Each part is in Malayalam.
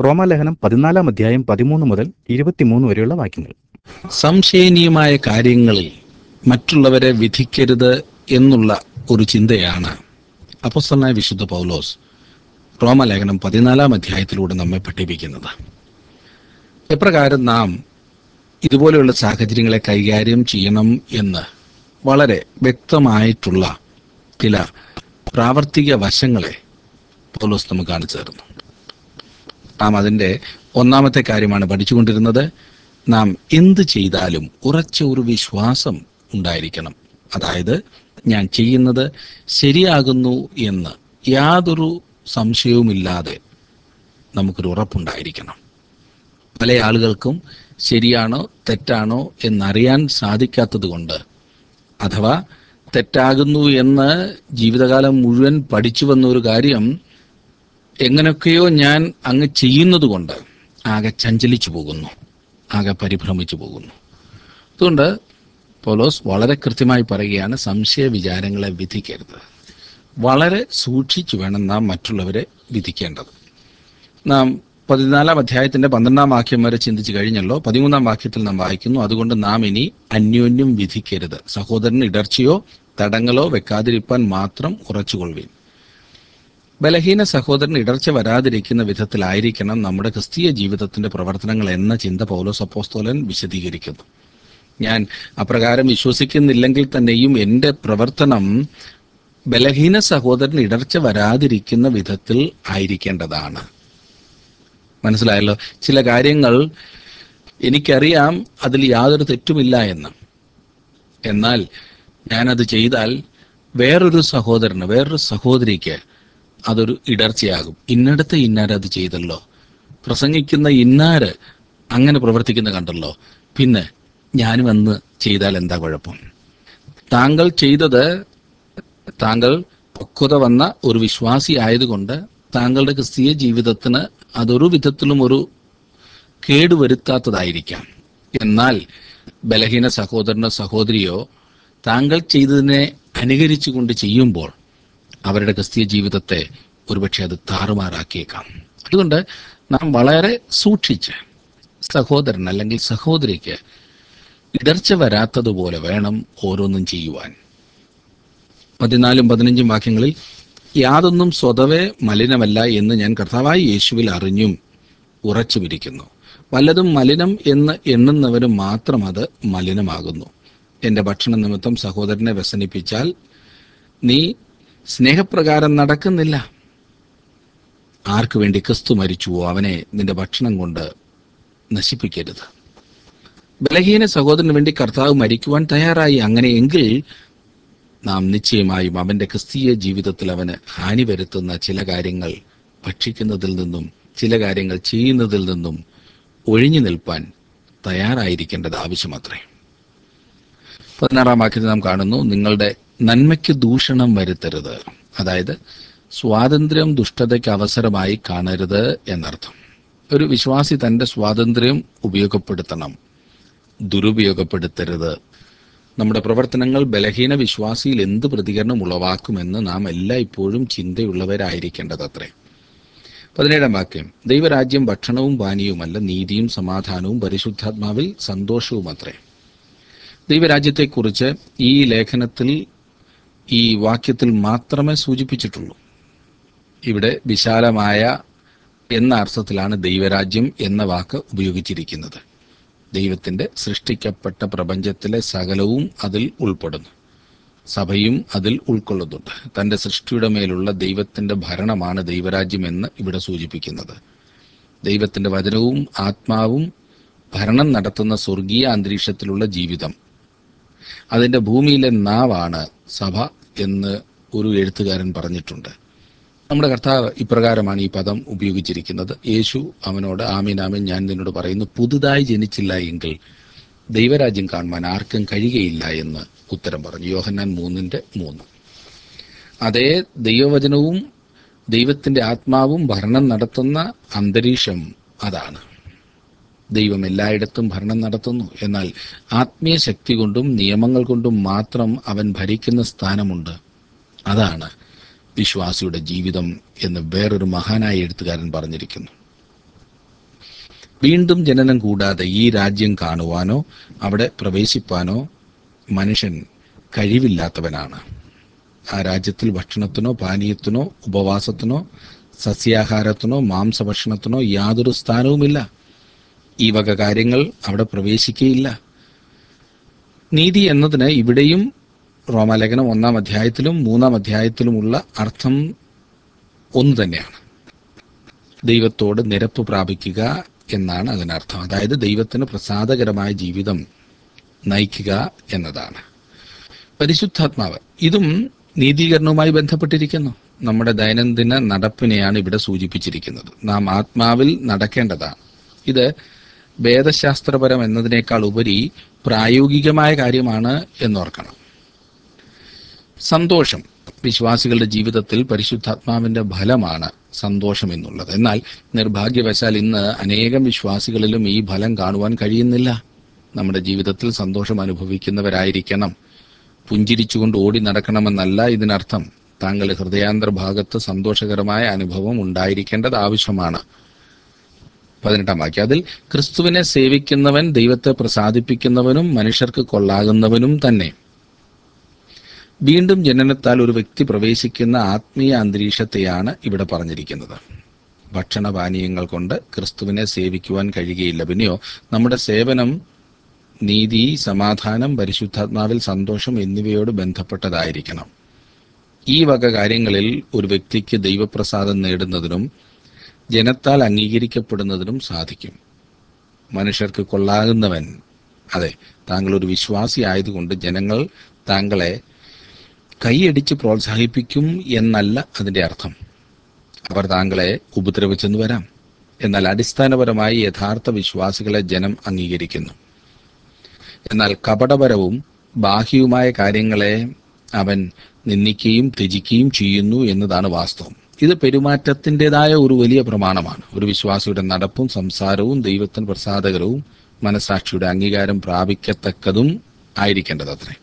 റോമാലേഖനം പതിനാലാം അധ്യായം പതിമൂന്ന് മുതൽ ഇരുപത്തിമൂന്ന് വരെയുള്ള വാക്യങ്ങൾ സംശയനീയമായ കാര്യങ്ങളിൽ മറ്റുള്ളവരെ വിധിക്കരുത് എന്നുള്ള ഒരു ചിന്തയാണ് അപ്പോസ്തലനായ വിശുദ്ധ പൗലോസ് റോമലേഖനം പതിനാലാം അധ്യായത്തിലൂടെ നമ്മെ പഠിപ്പിക്കുന്നത് എപ്രകാരം നാം ഇതുപോലെയുള്ള സാഹചര്യങ്ങളെ കൈകാര്യം ചെയ്യണം എന്ന് വളരെ വ്യക്തമായിട്ടുള്ള ചില പ്രാവർത്തിക വശങ്ങളെ പൗലോസ് നമുക്ക് കാണിച്ചു തരുന്നു നാം അതിൻ്റെ ഒന്നാമത്തെ കാര്യമാണ് പഠിച്ചുകൊണ്ടിരുന്നത് നാം എന്ത് ചെയ്താലും ഉറച്ച ഒരു വിശ്വാസം ഉണ്ടായിരിക്കണം അതായത് ഞാൻ ചെയ്യുന്നത് ശരിയാകുന്നു എന്ന് യാതൊരു സംശയവുമില്ലാതെ നമുക്കൊരു ഉറപ്പുണ്ടായിരിക്കണം പല ആളുകൾക്കും ശരിയാണോ തെറ്റാണോ എന്നറിയാൻ സാധിക്കാത്തത് കൊണ്ട് അഥവാ തെറ്റാകുന്നു എന്ന് ജീവിതകാലം മുഴുവൻ പഠിച്ചു വന്ന ഒരു കാര്യം എങ്ങനെയൊക്കെയോ ഞാൻ അങ്ങ് ചെയ്യുന്നത് കൊണ്ട് ആകെ ചഞ്ചലിച്ചു പോകുന്നു ആകെ പരിഭ്രമിച്ചു പോകുന്നു അതുകൊണ്ട് പോലോസ് വളരെ കൃത്യമായി പറയുകയാണ് സംശയ വിചാരങ്ങളെ വിധിക്കരുത് വളരെ സൂക്ഷിച്ചു വേണം നാം മറ്റുള്ളവരെ വിധിക്കേണ്ടത് നാം പതിനാലാം അധ്യായത്തിന്റെ പന്ത്രണ്ടാം വാക്യം വരെ ചിന്തിച്ചു കഴിഞ്ഞല്ലോ പതിമൂന്നാം വാക്യത്തിൽ നാം വായിക്കുന്നു അതുകൊണ്ട് നാം ഇനി അന്യോന്യം വിധിക്കരുത് സഹോദരന് ഇടർച്ചയോ തടങ്ങളോ വെക്കാതിരിപ്പാൻ മാത്രം ഉറച്ചുകൊള്ളുവീൻ ബലഹീന സഹോദരൻ ഇടർച്ച വരാതിരിക്കുന്ന വിധത്തിലായിരിക്കണം നമ്മുടെ ക്രിസ്തീയ ജീവിതത്തിന്റെ പ്രവർത്തനങ്ങൾ എന്ന ചിന്ത പൗലോസ് അപ്പോസ്തോലൻ വിശദീകരിക്കുന്നു ഞാൻ അപ്രകാരം വിശ്വസിക്കുന്നില്ലെങ്കിൽ തന്നെയും എൻ്റെ പ്രവർത്തനം ബലഹീന സഹോദരൻ ഇടർച്ച വരാതിരിക്കുന്ന വിധത്തിൽ ആയിരിക്കേണ്ടതാണ് മനസ്സിലായല്ലോ ചില കാര്യങ്ങൾ എനിക്കറിയാം അതിൽ യാതൊരു തെറ്റുമില്ല എന്ന് എന്നാൽ ഞാനത് ചെയ്താൽ വേറൊരു സഹോദരന് വേറൊരു സഹോദരിക്ക് അതൊരു ഇടർച്ചയാകും ഇന്നടത്ത് ഇന്നാര് അത് ചെയ്തല്ലോ പ്രസംഗിക്കുന്ന ഇന്നാര് അങ്ങനെ പ്രവർത്തിക്കുന്ന കണ്ടല്ലോ പിന്നെ ഞാനും അന്ന് ചെയ്താൽ എന്താ കുഴപ്പം താങ്കൾ ചെയ്തത് താങ്കൾ പക്വത വന്ന ഒരു വിശ്വാസി ആയതുകൊണ്ട് താങ്കളുടെ ക്രിസ്തീയ ജീവിതത്തിന് അതൊരു വിധത്തിലും ഒരു കേടുവരുത്താത്തതായിരിക്കാം എന്നാൽ ബലഹീന സഹോദരനോ സഹോദരിയോ താങ്കൾ ചെയ്തതിനെ അനുകരിച്ചുകൊണ്ട് ചെയ്യുമ്പോൾ അവരുടെ ക്രിസ്തീയ ജീവിതത്തെ ഒരുപക്ഷെ അത് താറുമാറാക്കിയേക്കാം അതുകൊണ്ട് നാം വളരെ സൂക്ഷിച്ച് സഹോദരൻ അല്ലെങ്കിൽ സഹോദരിക്ക് ഇടർച്ച വരാത്തതുപോലെ വേണം ഓരോന്നും ചെയ്യുവാൻ പതിനാലും പതിനഞ്ചും വാക്യങ്ങളിൽ യാതൊന്നും സ്വതവേ മലിനമല്ല എന്ന് ഞാൻ കർത്താവായി യേശുവിൽ അറിഞ്ഞും ഉറച്ചുമിരിക്കുന്നു വല്ലതും മലിനം എന്ന് എണ്ണുന്നവന് മാത്രം അത് മലിനമാകുന്നു എൻ്റെ ഭക്ഷണ നിമിത്തം സഹോദരനെ വ്യസനിപ്പിച്ചാൽ നീ സ്നേഹപ്രകാരം നടക്കുന്നില്ല ആർക്കു വേണ്ടി ക്രിസ്തു മരിച്ചുവോ അവനെ നിന്റെ ഭക്ഷണം കൊണ്ട് നശിപ്പിക്കരുത് ബലഹീന സഹോദരന് വേണ്ടി കർത്താവ് മരിക്കുവാൻ തയ്യാറായി അങ്ങനെയെങ്കിൽ നാം നിശ്ചയമായും അവന്റെ ക്രിസ്തീയ ജീവിതത്തിൽ അവന് ഹാനി വരുത്തുന്ന ചില കാര്യങ്ങൾ ഭക്ഷിക്കുന്നതിൽ നിന്നും ചില കാര്യങ്ങൾ ചെയ്യുന്നതിൽ നിന്നും ഒഴിഞ്ഞു നിൽപ്പാൻ തയ്യാറായിരിക്കേണ്ടത് ആവശ്യമത്രേ പതിനാറാം വാക്യത്തിൽ നാം കാണുന്നു നിങ്ങളുടെ നന്മയ്ക്ക് ദൂഷണം വരുത്തരുത് അതായത് സ്വാതന്ത്ര്യം ദുഷ്ടതയ്ക്ക് അവസരമായി കാണരുത് എന്നർത്ഥം ഒരു വിശ്വാസി തന്റെ സ്വാതന്ത്ര്യം ഉപയോഗപ്പെടുത്തണം ദുരുപയോഗപ്പെടുത്തരുത് നമ്മുടെ പ്രവർത്തനങ്ങൾ ബലഹീന വിശ്വാസിയിൽ എന്ത് പ്രതികരണം ഉളവാക്കുമെന്ന് നാം എല്ലായ്പ്പോഴും ചിന്തയുള്ളവരായിരിക്കേണ്ടത് അത്രേ പതിനേഴാം വാക്യം ദൈവരാജ്യം ഭക്ഷണവും പാനീയവുമല്ല നീതിയും സമാധാനവും പരിശുദ്ധാത്മാവിൽ സന്തോഷവും അത്രേ ദൈവരാജ്യത്തെക്കുറിച്ച് ഈ ലേഖനത്തിൽ ഈ വാക്യത്തിൽ മാത്രമേ സൂചിപ്പിച്ചിട്ടുള്ളൂ ഇവിടെ വിശാലമായ എന്ന അർത്ഥത്തിലാണ് ദൈവരാജ്യം എന്ന വാക്ക് ഉപയോഗിച്ചിരിക്കുന്നത് ദൈവത്തിന്റെ സൃഷ്ടിക്കപ്പെട്ട പ്രപഞ്ചത്തിലെ സകലവും അതിൽ ഉൾപ്പെടുന്നു സഭയും അതിൽ ഉൾക്കൊള്ളുന്നുണ്ട് തന്റെ സൃഷ്ടിയുടെ മേലുള്ള ദൈവത്തിന്റെ ഭരണമാണ് ദൈവരാജ്യം എന്ന് ഇവിടെ സൂചിപ്പിക്കുന്നത് ദൈവത്തിന്റെ വചനവും ആത്മാവും ഭരണം നടത്തുന്ന സ്വർഗീയ അന്തരീക്ഷത്തിലുള്ള ജീവിതം അതിന്റെ ഭൂമിയിലെ നാവാണ് സഭ എന്ന് ഒരു എഴുത്തുകാരൻ പറഞ്ഞിട്ടുണ്ട് നമ്മുടെ കർത്താവ് ഇപ്രകാരമാണ് ഈ പദം ഉപയോഗിച്ചിരിക്കുന്നത് യേശു അവനോട് ആമീൻ ആമീൻ ഞാൻ നിന്നോട് പറയുന്നു പുതുതായി ജനിച്ചില്ല എങ്കിൽ ദൈവരാജ്യം കാണുവാൻ ആർക്കും കഴിയുകയില്ല എന്ന് ഉത്തരം പറഞ്ഞു യോഹന്നാൻ മൂന്നിന്റെ മൂന്ന് അതേ ദൈവവചനവും ദൈവത്തിന്റെ ആത്മാവും ഭരണം നടത്തുന്ന അന്തരീക്ഷം അതാണ് ദൈവം എല്ലായിടത്തും ഭരണം നടത്തുന്നു എന്നാൽ ആത്മീയ ശക്തി കൊണ്ടും നിയമങ്ങൾ കൊണ്ടും മാത്രം അവൻ ഭരിക്കുന്ന സ്ഥാനമുണ്ട് അതാണ് വിശ്വാസിയുടെ ജീവിതം എന്ന് വേറൊരു മഹാനായ എഴുത്തുകാരൻ പറഞ്ഞിരിക്കുന്നു വീണ്ടും ജനനം കൂടാതെ ഈ രാജ്യം കാണുവാനോ അവിടെ പ്രവേശിപ്പാനോ മനുഷ്യൻ കഴിവില്ലാത്തവനാണ് ആ രാജ്യത്തിൽ ഭക്ഷണത്തിനോ പാനീയത്തിനോ ഉപവാസത്തിനോ സസ്യാഹാരത്തിനോ മാംസഭക്ഷണത്തിനോ യാതൊരു സ്ഥാനവുമില്ല ഈ വക കാര്യങ്ങൾ അവിടെ പ്രവേശിക്കുകയില്ല നീതി എന്നതിന് ഇവിടെയും റോമാലേഖനം ഒന്നാം അധ്യായത്തിലും മൂന്നാം അധ്യായത്തിലുമുള്ള അർത്ഥം ഒന്ന് തന്നെയാണ് ദൈവത്തോട് നിരപ്പ് പ്രാപിക്കുക എന്നാണ് അതിനർത്ഥം അതായത് ദൈവത്തിന് പ്രസാദകരമായ ജീവിതം നയിക്കുക എന്നതാണ് പരിശുദ്ധാത്മാവ് ഇതും നീതീകരണവുമായി ബന്ധപ്പെട്ടിരിക്കുന്നു നമ്മുടെ ദൈനംദിന നടപ്പിനെയാണ് ഇവിടെ സൂചിപ്പിച്ചിരിക്കുന്നത് നാം ആത്മാവിൽ നടക്കേണ്ടതാണ് ഇത് വേദശാസ്ത്രപരം എന്നതിനേക്കാൾ ഉപരി പ്രായോഗികമായ കാര്യമാണ് എന്നോർക്കണം സന്തോഷം വിശ്വാസികളുടെ ജീവിതത്തിൽ പരിശുദ്ധാത്മാവിന്റെ ഫലമാണ് സന്തോഷം എന്നുള്ളത് എന്നാൽ നിർഭാഗ്യവശാൽ ഇന്ന് അനേകം വിശ്വാസികളിലും ഈ ഫലം കാണുവാൻ കഴിയുന്നില്ല നമ്മുടെ ജീവിതത്തിൽ സന്തോഷം അനുഭവിക്കുന്നവരായിരിക്കണം പുഞ്ചിരിച്ചുകൊണ്ട് ഓടി നടക്കണമെന്നല്ല ഇതിനർത്ഥം താങ്കൾ ഹൃദയാന്തര ഭാഗത്ത് സന്തോഷകരമായ അനുഭവം ഉണ്ടായിരിക്കേണ്ടത് ആവശ്യമാണ് പതിനെട്ടാം വാക്യം അതിൽ ക്രിസ്തുവിനെ സേവിക്കുന്നവൻ ദൈവത്തെ പ്രസാദിപ്പിക്കുന്നവനും മനുഷ്യർക്ക് കൊള്ളാകുന്നവനും തന്നെ വീണ്ടും ജനനത്താൽ ഒരു വ്യക്തി പ്രവേശിക്കുന്ന ആത്മീയ അന്തരീക്ഷത്തെയാണ് ഇവിടെ പറഞ്ഞിരിക്കുന്നത് ഭക്ഷണപാനീയങ്ങൾ കൊണ്ട് ക്രിസ്തുവിനെ സേവിക്കുവാൻ കഴിയുകയില്ല പിന്നെയോ നമ്മുടെ സേവനം നീതി സമാധാനം പരിശുദ്ധാത്മാവിൽ സന്തോഷം എന്നിവയോട് ബന്ധപ്പെട്ടതായിരിക്കണം ഈ വക കാര്യങ്ങളിൽ ഒരു വ്യക്തിക്ക് ദൈവപ്രസാദം നേടുന്നതിനും ജനത്താൽ അംഗീകരിക്കപ്പെടുന്നതിനും സാധിക്കും മനുഷ്യർക്ക് കൊള്ളാകുന്നവൻ അതെ താങ്കൾ ഒരു വിശ്വാസി ആയതുകൊണ്ട് ജനങ്ങൾ താങ്കളെ കൈയടിച്ച് പ്രോത്സാഹിപ്പിക്കും എന്നല്ല അതിന്റെ അർത്ഥം അവർ താങ്കളെ ഉപദ്രവിച്ചെന്ന് വരാം എന്നാൽ അടിസ്ഥാനപരമായി യഥാർത്ഥ വിശ്വാസികളെ ജനം അംഗീകരിക്കുന്നു എന്നാൽ കപടപരവും ബാഹ്യവുമായ കാര്യങ്ങളെ അവൻ നിന്ദിക്കുകയും ത്യജിക്കുകയും ചെയ്യുന്നു എന്നതാണ് വാസ്തവം ഇത് പെരുമാറ്റത്തിൻ്റെതായ ഒരു വലിയ പ്രമാണമാണ് ഒരു വിശ്വാസിയുടെ നടപ്പും സംസാരവും ദൈവത്തിന് പ്രസാദകരവും മനസാക്ഷിയുടെ അംഗീകാരം പ്രാപിക്കത്തക്കതും ആയിരിക്കേണ്ടത് അത്രേ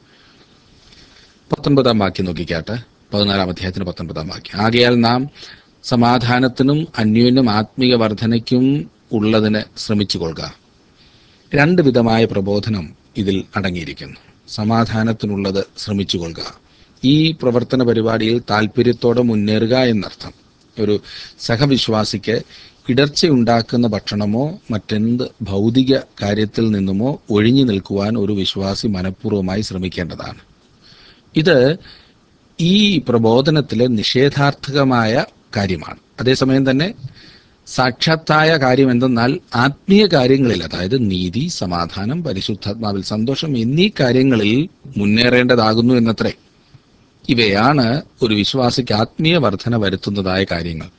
പത്തൊൻപതാം വാക്യം നോക്കിക്കാട്ടെ പതിനാലാം അധ്യായത്തിന് പത്തൊൻപതാം വാക്യം ആകയാൽ നാം സമാധാനത്തിനും അന്യോന്യം ആത്മീയ വർധനയ്ക്കും ഉള്ളതിന് ശ്രമിച്ചു കൊള്ളുക രണ്ട് വിധമായ പ്രബോധനം ഇതിൽ അടങ്ങിയിരിക്കുന്നു സമാധാനത്തിനുള്ളത് ശ്രമിച്ചു കൊള്ളുക ഈ പ്രവർത്തന പരിപാടിയിൽ താല്പര്യത്തോടെ മുന്നേറുക എന്നർത്ഥം ഒരു സഹവിശ്വാസിക്ക് ഇടർച്ചയുണ്ടാക്കുന്ന ഭക്ഷണമോ മറ്റെന്ത് ഭൗതിക കാര്യത്തിൽ നിന്നുമോ ഒഴിഞ്ഞു നിൽക്കുവാൻ ഒരു വിശ്വാസി മനഃപൂർവ്വമായി ശ്രമിക്കേണ്ടതാണ് ഇത് ഈ പ്രബോധനത്തിലെ നിഷേധാർത്ഥകമായ കാര്യമാണ് അതേസമയം തന്നെ സാക്ഷാത്തായ കാര്യം എന്തെന്നാൽ ആത്മീയ കാര്യങ്ങളിൽ അതായത് നീതി സമാധാനം പരിശുദ്ധാത്മാവിൽ സന്തോഷം എന്നീ കാര്യങ്ങളിൽ മുന്നേറേണ്ടതാകുന്നു എന്നത്രേ ഇവയാണ് ഒരു വിശ്വാസിക്ക് ആത്മീയ വർധന വരുത്തുന്നതായ കാര്യങ്ങൾ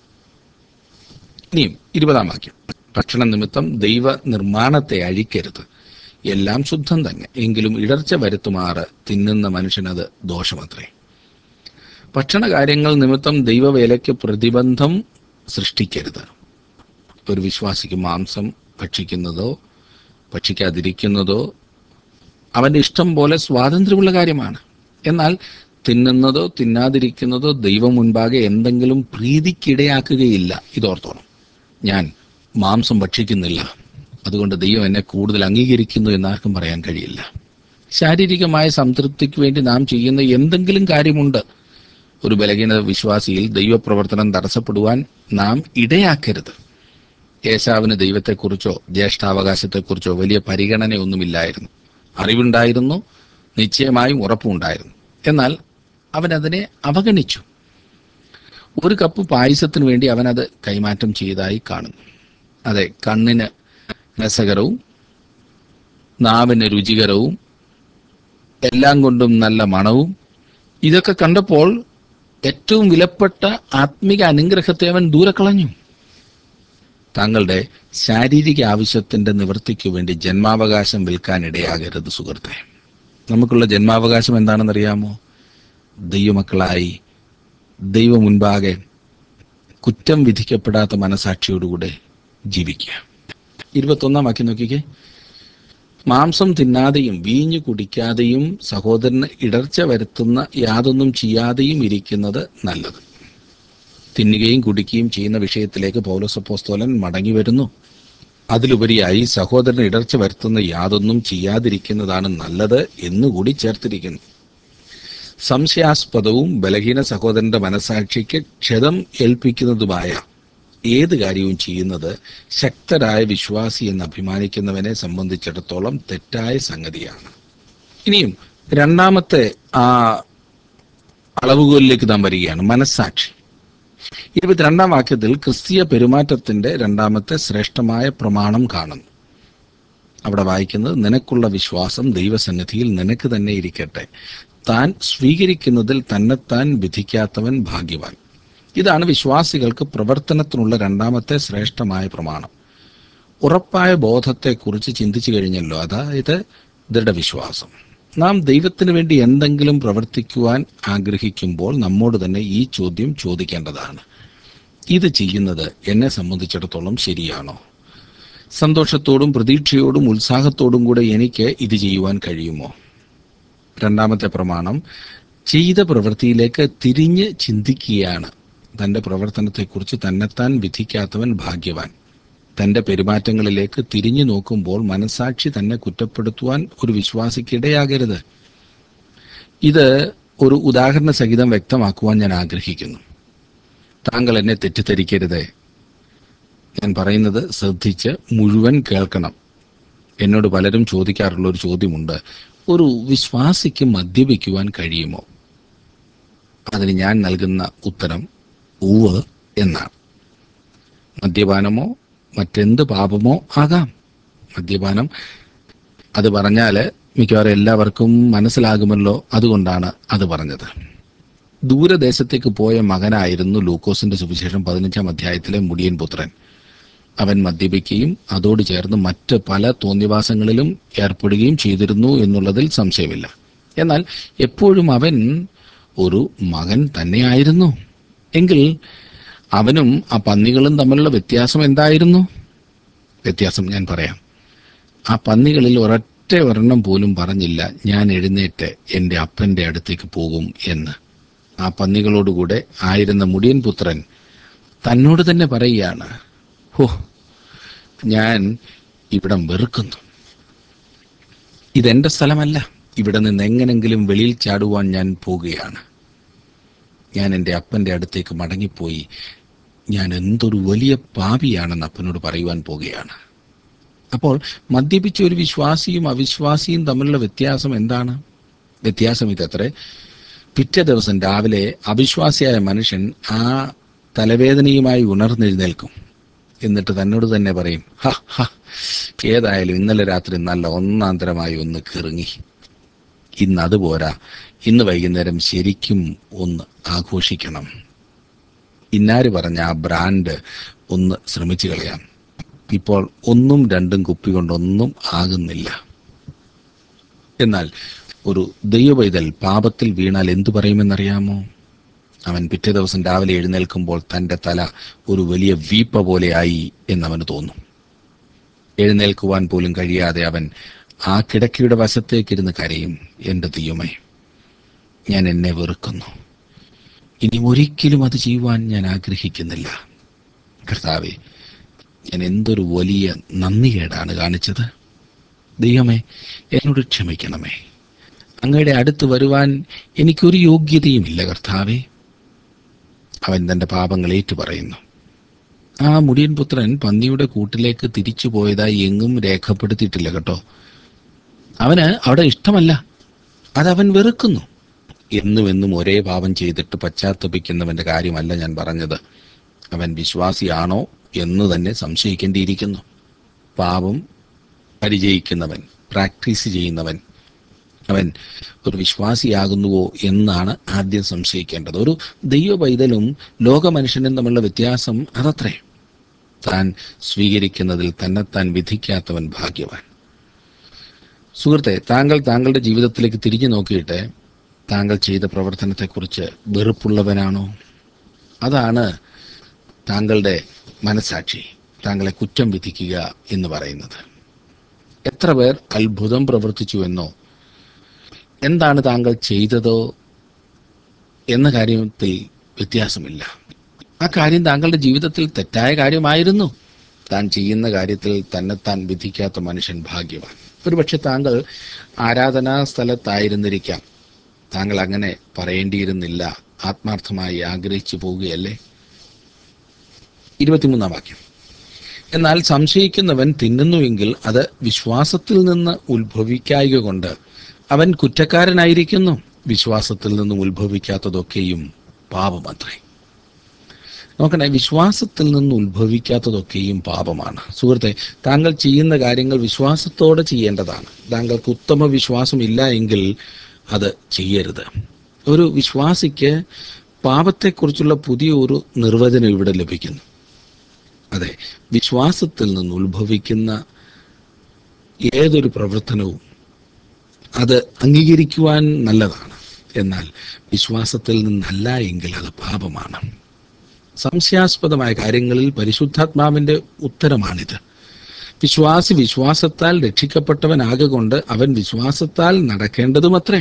ഇനിയും ഇരുപതാം വാക്യം ഭക്ഷണ നിമിത്തം ദൈവ നിർമ്മാണത്തെ അഴിക്കരുത് എല്ലാം ശുദ്ധം തന്നെ എങ്കിലും ഇടർച്ച വരുത്തുമാറ് തിന്നുന്ന മനുഷ്യനത് ദോഷമത്രേ ഭക്ഷണ കാര്യങ്ങൾ നിമിത്തം ദൈവവേലയ്ക്ക് പ്രതിബന്ധം സൃഷ്ടിക്കരുത് ഒരു വിശ്വാസിക്ക് മാംസം ഭക്ഷിക്കുന്നതോ ഭക്ഷിക്കാതിരിക്കുന്നതോ അവന്റെ ഇഷ്ടം പോലെ സ്വാതന്ത്ര്യമുള്ള കാര്യമാണ് എന്നാൽ തിന്നുന്നതോ തിന്നാതിരിക്കുന്നതോ ദൈവം മുൻപാകെ എന്തെങ്കിലും പ്രീതിക്കിടയാക്കുകയില്ല ഇതോർത്തോണം ഞാൻ മാംസം ഭക്ഷിക്കുന്നില്ല അതുകൊണ്ട് ദൈവം എന്നെ കൂടുതൽ അംഗീകരിക്കുന്നു എന്നാർക്കും പറയാൻ കഴിയില്ല ശാരീരികമായ സംതൃപ്തിക്ക് വേണ്ടി നാം ചെയ്യുന്ന എന്തെങ്കിലും കാര്യമുണ്ട് ഒരു ബലഹീന വിശ്വാസിയിൽ ദൈവപ്രവർത്തനം തടസ്സപ്പെടുവാൻ നാം ഇടയാക്കരുത് യേശാവിന് ദൈവത്തെക്കുറിച്ചോ ജ്യേഷ്ഠാവകാശത്തെക്കുറിച്ചോ വലിയ പരിഗണനയൊന്നുമില്ലായിരുന്നു അറിവുണ്ടായിരുന്നു നിശ്ചയമായും ഉറപ്പുണ്ടായിരുന്നു എന്നാൽ അവൻ അതിനെ അവഗണിച്ചു ഒരു കപ്പ് പായസത്തിന് വേണ്ടി അവൻ അത് കൈമാറ്റം ചെയ്തതായി കാണുന്നു അതെ കണ്ണിന് രസകരവും നാവിന് രുചികരവും എല്ലാം കൊണ്ടും നല്ല മണവും ഇതൊക്കെ കണ്ടപ്പോൾ ഏറ്റവും വിലപ്പെട്ട ആത്മിക അനുഗ്രഹത്തെ അവൻ ദൂരെ കളഞ്ഞു താങ്കളുടെ ശാരീരിക ആവശ്യത്തിന്റെ നിവൃത്തിക്ക് വേണ്ടി ജന്മാവകാശം വിൽക്കാൻ ഇടയാകരുത് സുഹൃത്തെ നമുക്കുള്ള ജന്മാവകാശം എന്താണെന്നറിയാമോ ദൈവമക്കളായി ദൈവം മുൻപാകെ കുറ്റം വിധിക്കപ്പെടാത്ത മനസാക്ഷിയോടുകൂടെ ജീവിക്കുക ഇരുപത്തൊന്നാം വാക്യം നോക്കിക്കേ മാംസം തിന്നാതെയും വീഞ്ഞു കുടിക്കാതെയും സഹോദരന് ഇടർച്ച വരുത്തുന്ന യാതൊന്നും ചെയ്യാതെയും ഇരിക്കുന്നത് നല്ലത് തിന്നുകയും കുടിക്കുകയും ചെയ്യുന്ന വിഷയത്തിലേക്ക് പൗലോസപ്പോസ്തോലൻ മടങ്ങി വരുന്നു അതിലുപരിയായി സഹോദരന് ഇടർച്ച വരുത്തുന്ന യാതൊന്നും ചെയ്യാതിരിക്കുന്നതാണ് നല്ലത് എന്നുകൂടി ചേർത്തിരിക്കുന്നു സംശയാസ്പദവും ബലഹീന സഹോദരന്റെ മനസാക്ഷിക്ക് ക്ഷതം ഏൽപ്പിക്കുന്നതുമായ ഏത് കാര്യവും ചെയ്യുന്നത് ശക്തരായ വിശ്വാസി എന്ന് അഭിമാനിക്കുന്നവനെ സംബന്ധിച്ചിടത്തോളം തെറ്റായ സംഗതിയാണ് ഇനിയും രണ്ടാമത്തെ ആ അളവുകോലിലേക്ക് നാം വരികയാണ് മനസ്സാക്ഷി ഇരുപത്തിരണ്ടാം വാക്യത്തിൽ ക്രിസ്തീയ പെരുമാറ്റത്തിന്റെ രണ്ടാമത്തെ ശ്രേഷ്ഠമായ പ്രമാണം കാണുന്നു അവിടെ വായിക്കുന്നത് നിനക്കുള്ള വിശ്വാസം ദൈവസന്നിധിയിൽ നിനക്ക് തന്നെ ഇരിക്കട്ടെ താൻ സ്വീകരിക്കുന്നതിൽ തന്നെത്താൻ വിധിക്കാത്തവൻ ഭാഗ്യവാൻ ഇതാണ് വിശ്വാസികൾക്ക് പ്രവർത്തനത്തിനുള്ള രണ്ടാമത്തെ ശ്രേഷ്ഠമായ പ്രമാണം ഉറപ്പായ ബോധത്തെക്കുറിച്ച് ചിന്തിച്ചു കഴിഞ്ഞല്ലോ അതായത് ദൃഢവിശ്വാസം നാം ദൈവത്തിന് വേണ്ടി എന്തെങ്കിലും പ്രവർത്തിക്കുവാൻ ആഗ്രഹിക്കുമ്പോൾ നമ്മോട് തന്നെ ഈ ചോദ്യം ചോദിക്കേണ്ടതാണ് ഇത് ചെയ്യുന്നത് എന്നെ സംബന്ധിച്ചിടത്തോളം ശരിയാണോ സന്തോഷത്തോടും പ്രതീക്ഷയോടും ഉത്സാഹത്തോടും കൂടെ എനിക്ക് ഇത് ചെയ്യുവാൻ കഴിയുമോ രണ്ടാമത്തെ പ്രമാണം ചെയ്ത പ്രവൃത്തിയിലേക്ക് തിരിഞ്ഞ് ചിന്തിക്കുകയാണ് തന്റെ പ്രവർത്തനത്തെക്കുറിച്ച് തന്നെത്താൻ വിധിക്കാത്തവൻ ഭാഗ്യവാൻ തന്റെ പെരുമാറ്റങ്ങളിലേക്ക് തിരിഞ്ഞു നോക്കുമ്പോൾ മനസാക്ഷി തന്നെ കുറ്റപ്പെടുത്തുവാൻ ഒരു വിശ്വാസിക്ക് ഇടയാകരുത് ഇത് ഒരു ഉദാഹരണ സഹിതം വ്യക്തമാക്കുവാൻ ഞാൻ ആഗ്രഹിക്കുന്നു താങ്കൾ എന്നെ തെറ്റിദ്ധരിക്കരുത് ഞാൻ പറയുന്നത് ശ്രദ്ധിച്ച് മുഴുവൻ കേൾക്കണം എന്നോട് പലരും ചോദിക്കാറുള്ള ഒരു ചോദ്യമുണ്ട് ഒരു വിശ്വാസിക്ക് മദ്യപിക്കുവാൻ കഴിയുമോ അതിന് ഞാൻ നൽകുന്ന ഉത്തരം ഉവ് എന്നാണ് മദ്യപാനമോ മറ്റെന്ത് പാപമോ ആകാം മദ്യപാനം അത് പറഞ്ഞാൽ മിക്കവാറും എല്ലാവർക്കും മനസ്സിലാകുമല്ലോ അതുകൊണ്ടാണ് അത് പറഞ്ഞത് ദൂരദേശത്തേക്ക് പോയ മകനായിരുന്നു ലൂക്കോസിന്റെ സുവിശേഷം പതിനഞ്ചാം അധ്യായത്തിലെ മുടിയൻ പുത്രൻ അവൻ മദ്യപിക്കുകയും അതോട് ചേർന്ന് മറ്റ് പല തോന്നിവാസങ്ങളിലും ഏർപ്പെടുകയും ചെയ്തിരുന്നു എന്നുള്ളതിൽ സംശയമില്ല എന്നാൽ എപ്പോഴും അവൻ ഒരു മകൻ തന്നെയായിരുന്നു എങ്കിൽ അവനും ആ പന്നികളും തമ്മിലുള്ള വ്യത്യാസം എന്തായിരുന്നു വ്യത്യാസം ഞാൻ പറയാം ആ പന്നികളിൽ ഒരൊറ്റ ഒരെണ്ണം പോലും പറഞ്ഞില്ല ഞാൻ എഴുന്നേറ്റ് എൻ്റെ അപ്പൻ്റെ അടുത്തേക്ക് പോകും എന്ന് ആ പന്നികളോടുകൂടെ ആയിരുന്ന മുടിയൻ പുത്രൻ തന്നോട് തന്നെ പറയുകയാണ് ഹോ ഞാൻ ഇവിടം വെറുക്കുന്നു ഇതെന്റെ സ്ഥലമല്ല ഇവിടെ നിന്ന് എങ്ങനെങ്കിലും വെളിയിൽ ചാടുവാൻ ഞാൻ പോവുകയാണ് ഞാൻ എൻ്റെ അപ്പൻ്റെ അടുത്തേക്ക് മടങ്ങിപ്പോയി ഞാൻ എന്തൊരു വലിയ പാപിയാണെന്ന് അപ്പനോട് പറയുവാൻ പോവുകയാണ് അപ്പോൾ മദ്യപിച്ച ഒരു വിശ്വാസിയും അവിശ്വാസിയും തമ്മിലുള്ള വ്യത്യാസം എന്താണ് വ്യത്യാസം ഇതത്രേ പിറ്റേ ദിവസം രാവിലെ അവിശ്വാസിയായ മനുഷ്യൻ ആ തലവേദനയുമായി ഉണർന്നെഴുന്നേൽക്കും എന്നിട്ട് തന്നോട് തന്നെ പറയും ഹ ഹ ഏതായാലും ഇന്നലെ രാത്രി നല്ല ഒന്നാന്തരമായി ഒന്ന് കിറങ്ങി ഇന്ന് അതുപോരാ ഇന്ന് വൈകുന്നേരം ശരിക്കും ഒന്ന് ആഘോഷിക്കണം ഇന്നാര് പറഞ്ഞ ആ ബ്രാൻഡ് ഒന്ന് ശ്രമിച്ചു കളയാം ഇപ്പോൾ ഒന്നും രണ്ടും കുപ്പി കൊണ്ടൊന്നും ആകുന്നില്ല എന്നാൽ ഒരു ദൈവപൈതൽ പാപത്തിൽ വീണാൽ എന്തു പറയുമെന്നറിയാമോ അവൻ പിറ്റേ ദിവസം രാവിലെ എഴുന്നേൽക്കുമ്പോൾ തന്റെ തല ഒരു വലിയ വീപ്പ പോലെയായി എന്നവന് തോന്നും എഴുന്നേൽക്കുവാൻ പോലും കഴിയാതെ അവൻ ആ കിടക്കയുടെ വശത്തേക്കിരുന്ന് കരയും എൻ്റെ ദൈവമേ ഞാൻ എന്നെ വെറുക്കുന്നു ഇനി ഒരിക്കലും അത് ചെയ്യുവാൻ ഞാൻ ആഗ്രഹിക്കുന്നില്ല കർത്താവെ ഞാൻ എന്തൊരു വലിയ നന്ദികേടാണ് കാണിച്ചത് ദൈവമേ എന്നോട് ക്ഷമിക്കണമേ അങ്ങയുടെ അടുത്ത് വരുവാൻ എനിക്കൊരു യോഗ്യതയുമില്ല കർത്താവേ അവൻ തന്റെ പാപങ്ങൾ ഏറ്റുപറയുന്നു ആ മുടിയൻ പുത്രൻ പന്നിയുടെ കൂട്ടിലേക്ക് തിരിച്ചു പോയതായി എങ്ങും രേഖപ്പെടുത്തിയിട്ടില്ല കേട്ടോ അവന് അവിടെ ഇഷ്ടമല്ല അതവൻ വെറുക്കുന്നു എന്നും എന്നും ഒരേ പാപം ചെയ്തിട്ട് പശ്ചാത്തപിക്കുന്നവന്റെ കാര്യമല്ല ഞാൻ പറഞ്ഞത് അവൻ വിശ്വാസിയാണോ എന്ന് തന്നെ സംശയിക്കേണ്ടിയിരിക്കുന്നു പാപം പരിചയിക്കുന്നവൻ പ്രാക്ടീസ് ചെയ്യുന്നവൻ അവൻ ഒരു വിശ്വാസിയാകുന്നുവോ എന്നാണ് ആദ്യം സംശയിക്കേണ്ടത് ഒരു ദൈവ പൈതലും ലോക മനുഷ്യനും തമ്മിലുള്ള വ്യത്യാസം അതത്രേ താൻ സ്വീകരിക്കുന്നതിൽ തന്നെത്താൻ വിധിക്കാത്തവൻ ഭാഗ്യവാൻ സുഹൃത്തെ താങ്കൾ താങ്കളുടെ ജീവിതത്തിലേക്ക് തിരിഞ്ഞു നോക്കിയിട്ട് താങ്കൾ ചെയ്ത പ്രവർത്തനത്തെക്കുറിച്ച് വെറുപ്പുള്ളവനാണോ അതാണ് താങ്കളുടെ മനസാക്ഷി താങ്കളെ കുറ്റം വിധിക്കുക എന്ന് പറയുന്നത് എത്ര പേർ അത്ഭുതം പ്രവർത്തിച്ചുവെന്നോ എന്താണ് താങ്കൾ ചെയ്തതോ എന്ന കാര്യത്തിൽ വ്യത്യാസമില്ല ആ കാര്യം താങ്കളുടെ ജീവിതത്തിൽ തെറ്റായ കാര്യമായിരുന്നു താൻ ചെയ്യുന്ന കാര്യത്തിൽ തന്നെത്താൻ വിധിക്കാത്ത മനുഷ്യൻ ഭാഗ്യവാൻ ഒരുപക്ഷെ താങ്കൾ ആരാധനാ സ്ഥലത്തായിരുന്നിരിക്കാം താങ്കൾ അങ്ങനെ പറയേണ്ടിയിരുന്നില്ല ആത്മാർത്ഥമായി ആഗ്രഹിച്ചു പോവുകയല്ലേ ഇരുപത്തിമൂന്നാം വാക്യം എന്നാൽ സംശയിക്കുന്നവൻ തിന്നുന്നുവെങ്കിൽ അത് വിശ്വാസത്തിൽ നിന്ന് ഉത്ഭവിക്കായക കൊണ്ട് അവൻ കുറ്റക്കാരനായിരിക്കുന്നു വിശ്വാസത്തിൽ നിന്നും ഉത്ഭവിക്കാത്തതൊക്കെയും പാപമത്രേ നോക്കണേ വിശ്വാസത്തിൽ നിന്ന് ഉത്ഭവിക്കാത്തതൊക്കെയും പാപമാണ് സുഹൃത്തെ താങ്കൾ ചെയ്യുന്ന കാര്യങ്ങൾ വിശ്വാസത്തോടെ ചെയ്യേണ്ടതാണ് താങ്കൾക്ക് ഉത്തമ വിശ്വാസം ഇല്ല എങ്കിൽ അത് ചെയ്യരുത് ഒരു വിശ്വാസിക്ക് പാപത്തെക്കുറിച്ചുള്ള പുതിയ ഒരു നിർവചനം ഇവിടെ ലഭിക്കുന്നു അതെ വിശ്വാസത്തിൽ നിന്ന് ഉത്ഭവിക്കുന്ന ഏതൊരു പ്രവർത്തനവും അത് അംഗീകരിക്കുവാൻ നല്ലതാണ് എന്നാൽ വിശ്വാസത്തിൽ നിന്നല്ല എങ്കിൽ അത് പാപമാണ് സംശയാസ്പദമായ കാര്യങ്ങളിൽ പരിശുദ്ധാത്മാവിന്റെ ഉത്തരമാണിത് വിശ്വാസി വിശ്വാസത്താൽ രക്ഷിക്കപ്പെട്ടവനാകൊണ്ട് അവൻ വിശ്വാസത്താൽ നടക്കേണ്ടതുമത്രേ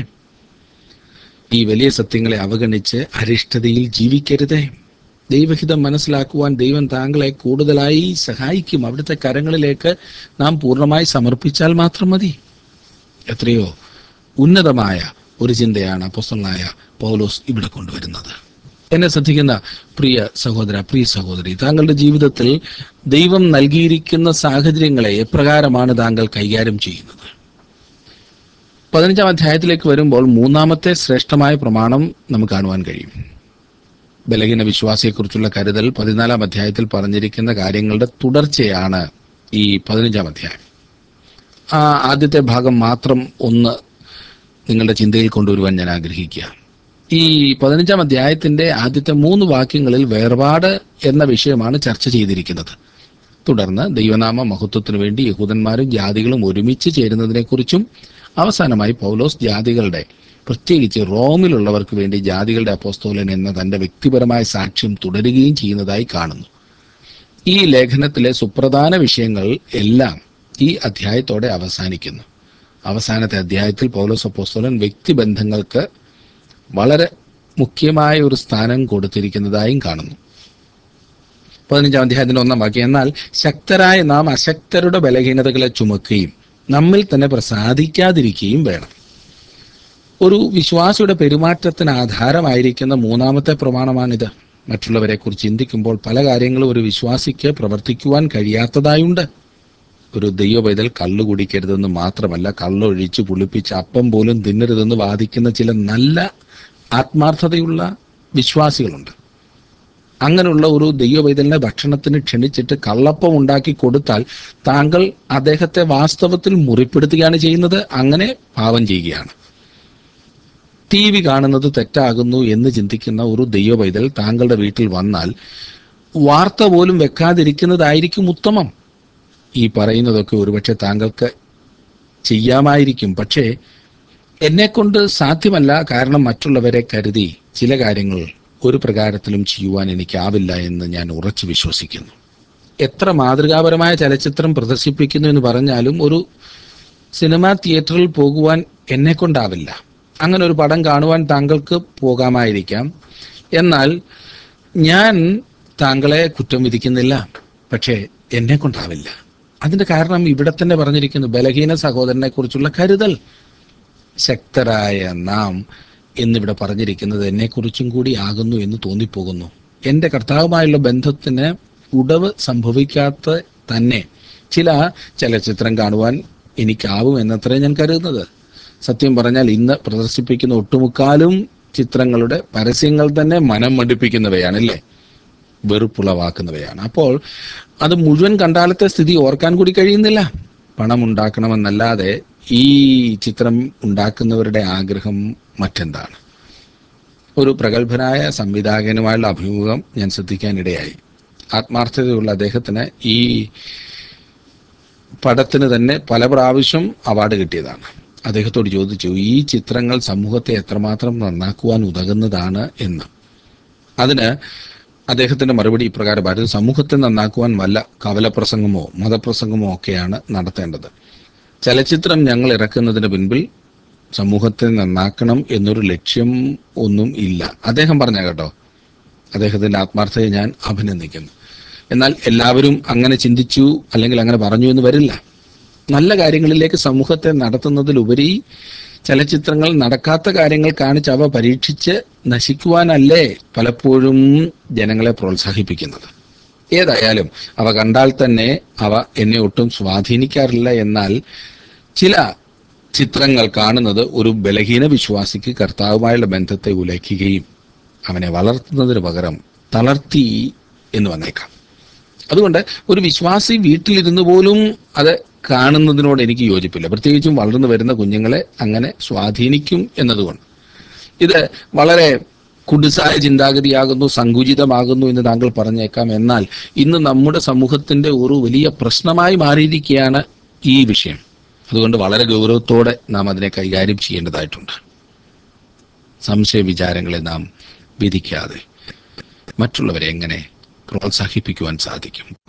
ഈ വലിയ സത്യങ്ങളെ അവഗണിച്ച് അരിഷ്ടതയിൽ ജീവിക്കരുതേ ദൈവഹിതം മനസ്സിലാക്കുവാൻ ദൈവം താങ്കളെ കൂടുതലായി സഹായിക്കും അവിടുത്തെ കരങ്ങളിലേക്ക് നാം പൂർണ്ണമായി സമർപ്പിച്ചാൽ മാത്രം മതി എത്രയോ ഉന്നതമായ ഒരു ചിന്തയാണ് അപ്പോസ്തലനായ പൗലോസ് ഇവിടെ കൊണ്ടുവരുന്നത് എന്നെ ശ്രദ്ധിക്കുന്ന പ്രിയ സഹോദര പ്രിയ സഹോദരി താങ്കളുടെ ജീവിതത്തിൽ ദൈവം നൽകിയിരിക്കുന്ന സാഹചര്യങ്ങളെ എപ്രകാരമാണ് താങ്കൾ കൈകാര്യം ചെയ്യുന്നത് പതിനഞ്ചാം അധ്യായത്തിലേക്ക് വരുമ്പോൾ മൂന്നാമത്തെ ശ്രേഷ്ഠമായ പ്രമാണം നമുക്ക് കാണുവാൻ കഴിയും ബലഹീന വിശ്വാസിയെക്കുറിച്ചുള്ള കരുതൽ പതിനാലാം അധ്യായത്തിൽ പറഞ്ഞിരിക്കുന്ന കാര്യങ്ങളുടെ തുടർച്ചയാണ് ഈ പതിനഞ്ചാം അധ്യായം ആ ആദ്യത്തെ ഭാഗം മാത്രം ഒന്ന് നിങ്ങളുടെ ചിന്തയിൽ കൊണ്ടുവരുവാൻ ഞാൻ ആഗ്രഹിക്കുക ഈ പതിനഞ്ചാം അധ്യായത്തിന്റെ ആദ്യത്തെ മൂന്ന് വാക്യങ്ങളിൽ വേർപാട് എന്ന വിഷയമാണ് ചർച്ച ചെയ്തിരിക്കുന്നത് തുടർന്ന് ദൈവനാമ മഹത്വത്തിനു വേണ്ടി യഹൂദന്മാരും ജാതികളും ഒരുമിച്ച് ചേരുന്നതിനെക്കുറിച്ചും അവസാനമായി പൗലോസ് ജാതികളുടെ പ്രത്യേകിച്ച് റോമിലുള്ളവർക്ക് വേണ്ടി ജാതികളുടെ അപ്പോസ്തോലൻ എന്ന തന്റെ വ്യക്തിപരമായ സാക്ഷ്യം തുടരുകയും ചെയ്യുന്നതായി കാണുന്നു ഈ ലേഖനത്തിലെ സുപ്രധാന വിഷയങ്ങൾ എല്ലാം ഈ അധ്യായത്തോടെ അവസാനിക്കുന്നു അവസാനത്തെ അധ്യായത്തിൽ പൗലോസ് അപ്പോസ്തോലൻ വ്യക്തിബന്ധങ്ങൾക്ക് വളരെ മുഖ്യമായ ഒരു സ്ഥാനം കൊടുത്തിരിക്കുന്നതായും കാണുന്നു പതിനഞ്ചാം അധ്യായത്തിന്റെ ഒന്നാം വാക്യം എന്നാൽ ശക്തരായ നാം അശക്തരുടെ ബലഹീനതകളെ ചുമക്കുകയും നമ്മിൽ തന്നെ പ്രസാദിക്കാതിരിക്കുകയും വേണം ഒരു വിശ്വാസിയുടെ പെരുമാറ്റത്തിന് ആധാരമായിരിക്കുന്ന മൂന്നാമത്തെ പ്രമാണമാണിത് മറ്റുള്ളവരെ കുറിച്ച് ചിന്തിക്കുമ്പോൾ പല കാര്യങ്ങളും ഒരു വിശ്വാസിക്ക് പ്രവർത്തിക്കുവാൻ കഴിയാത്തതായുണ്ട് ഒരു ദൈവ പൈതൽ കള്ളു കുടിക്കരുതെന്ന് മാത്രമല്ല കള്ളൊഴിച്ച് പുളിപ്പിച്ച് അപ്പം പോലും തിന്നരുതെന്ന് വാദിക്കുന്ന ചില നല്ല ആത്മാർത്ഥതയുള്ള വിശ്വാസികളുണ്ട് അങ്ങനെയുള്ള ഒരു ദൈവ പൈതലിനെ ഭക്ഷണത്തിന് ക്ഷണിച്ചിട്ട് കള്ളപ്പം ഉണ്ടാക്കി കൊടുത്താൽ താങ്കൾ അദ്ദേഹത്തെ വാസ്തവത്തിൽ മുറിപ്പെടുത്തുകയാണ് ചെയ്യുന്നത് അങ്ങനെ പാപം ചെയ്യുകയാണ് ടി വി കാണുന്നത് തെറ്റാകുന്നു എന്ന് ചിന്തിക്കുന്ന ഒരു ദൈവ പൈതൽ താങ്കളുടെ വീട്ടിൽ വന്നാൽ വാർത്ത പോലും വെക്കാതിരിക്കുന്നതായിരിക്കും ഉത്തമം ഈ പറയുന്നതൊക്കെ ഒരുപക്ഷെ താങ്കൾക്ക് ചെയ്യാമായിരിക്കും പക്ഷേ എന്നെക്കൊണ്ട് സാധ്യമല്ല കാരണം മറ്റുള്ളവരെ കരുതി ചില കാര്യങ്ങൾ ഒരു പ്രകാരത്തിലും ചെയ്യുവാൻ എനിക്കാവില്ല എന്ന് ഞാൻ ഉറച്ചു വിശ്വസിക്കുന്നു എത്ര മാതൃകാപരമായ ചലച്ചിത്രം പ്രദർശിപ്പിക്കുന്നു എന്ന് പറഞ്ഞാലും ഒരു സിനിമാ തിയേറ്ററിൽ പോകുവാൻ എന്നെ കൊണ്ടാവില്ല അങ്ങനെ ഒരു പടം കാണുവാൻ താങ്കൾക്ക് പോകാമായിരിക്കാം എന്നാൽ ഞാൻ താങ്കളെ കുറ്റം വിധിക്കുന്നില്ല പക്ഷേ എന്നെ കൊണ്ടാവില്ല അതിന്റെ കാരണം ഇവിടെ തന്നെ പറഞ്ഞിരിക്കുന്നു ബലഹീന സഹോദരനെ കുറിച്ചുള്ള കരുതൽ ശക്തരായ നാം എന്നിവിടെ പറഞ്ഞിരിക്കുന്നത് എന്നെക്കുറിച്ചും കൂടി ആകുന്നു എന്ന് തോന്നിപ്പോകുന്നു എൻ്റെ കർത്താവുമായുള്ള ബന്ധത്തിന് ഉടവ് സംഭവിക്കാത്ത തന്നെ ചില ചലച്ചിത്രം കാണുവാൻ എനിക്കാവും എന്നത്രേ ഞാൻ കരുതുന്നത് സത്യം പറഞ്ഞാൽ ഇന്ന് പ്രദർശിപ്പിക്കുന്ന ഒട്ടുമുക്കാലും ചിത്രങ്ങളുടെ പരസ്യങ്ങൾ തന്നെ മനം മടുപ്പിക്കുന്നവയാണ് അല്ലേ വെറുപ്പുളവാക്കുന്നവയാണ് അപ്പോൾ അത് മുഴുവൻ കണ്ടാലത്തെ സ്ഥിതി ഓർക്കാൻ കൂടി കഴിയുന്നില്ല പണം ഉണ്ടാക്കണമെന്നല്ലാതെ ഈ ചിത്രം ഉണ്ടാക്കുന്നവരുടെ ആഗ്രഹം മറ്റെന്താണ് ഒരു പ്രഗത്ഭനായ സംവിധായകനുമായുള്ള അഭിമുഖം ഞാൻ ശ്രദ്ധിക്കാനിടയായി ആത്മാർത്ഥതയുള്ള അദ്ദേഹത്തിന് ഈ പടത്തിന് തന്നെ പല പ്രാവശ്യം അവാർഡ് കിട്ടിയതാണ് അദ്ദേഹത്തോട് ചോദിച്ചു ഈ ചിത്രങ്ങൾ സമൂഹത്തെ എത്രമാത്രം നന്നാക്കുവാൻ ഉതകുന്നതാണ് എന്ന് അതിന് അദ്ദേഹത്തിന്റെ മറുപടി ഇപ്രകാരമായിരുന്നു സമൂഹത്തെ നന്നാക്കുവാൻ വല്ല കവലപ്രസംഗമോ മതപ്രസംഗമോ ഒക്കെയാണ് നടത്തേണ്ടത് ചലച്ചിത്രം ഞങ്ങൾ ഇറക്കുന്നതിന് പിൻപിൽ സമൂഹത്തെ നന്നാക്കണം എന്നൊരു ലക്ഷ്യം ഒന്നും ഇല്ല അദ്ദേഹം പറഞ്ഞ കേട്ടോ അദ്ദേഹത്തിന്റെ ആത്മാർത്ഥതയെ ഞാൻ അഭിനന്ദിക്കുന്നു എന്നാൽ എല്ലാവരും അങ്ങനെ ചിന്തിച്ചു അല്ലെങ്കിൽ അങ്ങനെ പറഞ്ഞു എന്ന് വരില്ല നല്ല കാര്യങ്ങളിലേക്ക് സമൂഹത്തെ നടത്തുന്നതിലുപരി ചലച്ചിത്രങ്ങൾ നടക്കാത്ത കാര്യങ്ങൾ കാണിച്ച് അവ പരീക്ഷിച്ച് നശിക്കുവാനല്ലേ പലപ്പോഴും ജനങ്ങളെ പ്രോത്സാഹിപ്പിക്കുന്നത് ഏതായാലും അവ കണ്ടാൽ തന്നെ അവ എന്നെ ഒട്ടും സ്വാധീനിക്കാറില്ല എന്നാൽ ചില ചിത്രങ്ങൾ കാണുന്നത് ഒരു ബലഹീന വിശ്വാസിക്ക് കർത്താവുമായുള്ള ബന്ധത്തെ ഉലയ്ക്കുകയും അവനെ വളർത്തുന്നതിന് പകരം തളർത്തി എന്ന് വന്നേക്കാം അതുകൊണ്ട് ഒരു വിശ്വാസി വീട്ടിലിരുന്ന് പോലും അത് കാണുന്നതിനോട് എനിക്ക് യോജിപ്പില്ല പ്രത്യേകിച്ചും വളർന്നു വരുന്ന കുഞ്ഞുങ്ങളെ അങ്ങനെ സ്വാധീനിക്കും എന്നതുകൊണ്ട് ഇത് വളരെ കുടുസായ ചിന്താഗതിയാകുന്നു സങ്കുചിതമാകുന്നു എന്ന് താങ്കൾ പറഞ്ഞേക്കാം എന്നാൽ ഇന്ന് നമ്മുടെ സമൂഹത്തിന്റെ ഒരു വലിയ പ്രശ്നമായി മാറിയിരിക്കുകയാണ് ഈ വിഷയം അതുകൊണ്ട് വളരെ ഗൗരവത്തോടെ നാം അതിനെ കൈകാര്യം ചെയ്യേണ്ടതായിട്ടുണ്ട് സംശയ വിചാരങ്ങളെ നാം വിധിക്കാതെ മറ്റുള്ളവരെ എങ്ങനെ പ്രോത്സാഹിപ്പിക്കുവാൻ സാധിക്കും